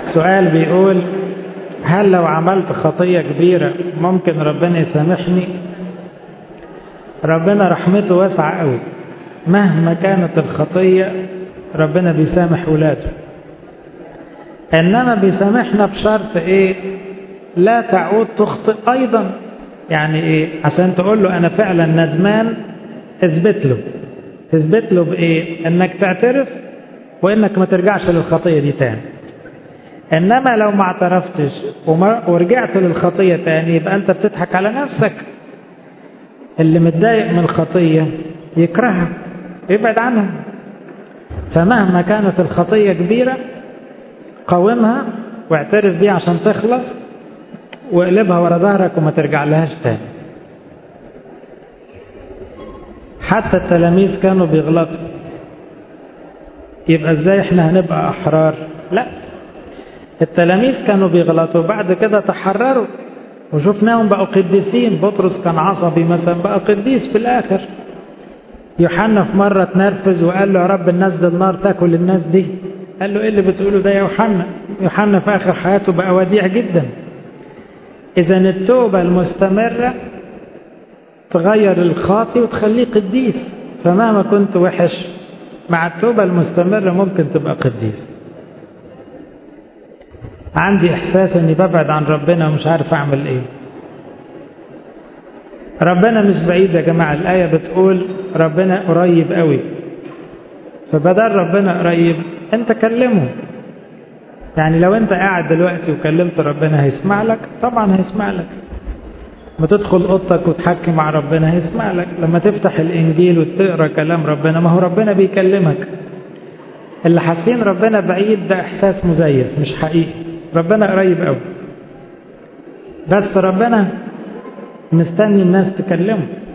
سؤال بيقول هل لو عملت خطية كبيرة ممكن ربنا يسامحني ربنا رحمته واسعة قوي مهما كانت الخطية ربنا بيسامح ولاده إنما بيسامحنا بشرط إيه لا تعود تخطئ أيضا يعني إيه عشان تقول له أنا فعلا ندمان اثبت له تثبت له بإيه إنك تعترف وإنك ما ترجعش للخطية دي تاني إنما لو ما اعترفتش وما ورجعت للخطية تاني يبقى أنت بتضحك على نفسك اللي متضايق من الخطية يكرهها يبعد عنها فمهما كانت الخطية كبيرة قاومها واعترف بيها عشان تخلص واقلبها ورا ظهرك وما ترجع لهاش تاني حتى التلاميذ كانوا بيغلطوا يبقى ازاي احنا هنبقى احرار لا التلاميذ كانوا بيغلطوا بعد كده تحرروا وشفناهم بقوا قديسين بطرس كان عصبي مثلا بقى قديس في الاخر يوحنا في مرة تنرفز وقال له يا رب نزل نار تاكل الناس دي قال له ايه اللي بتقوله ده يا يوحنا يوحنا في اخر حياته بقى وديع جدا اذا التوبة المستمرة تغير الخاطي وتخليه قديس فمهما كنت وحش مع التوبة المستمرة ممكن تبقى قديس عندي احساس اني ببعد عن ربنا ومش عارف اعمل ايه ربنا مش بعيد يا جماعة الآية بتقول ربنا قريب قوي فبدل ربنا قريب انت كلمه يعني لو انت قاعد دلوقتي وكلمت ربنا هيسمع لك طبعا هيسمع لك ما تدخل اوضتك وتحكي مع ربنا هيسمع لك لما تفتح الانجيل وتقرا كلام ربنا ما هو ربنا بيكلمك اللي حاسين ربنا بعيد ده احساس مزيف مش حقيقي ربنا قريب قوي بس ربنا مستني الناس تكلمه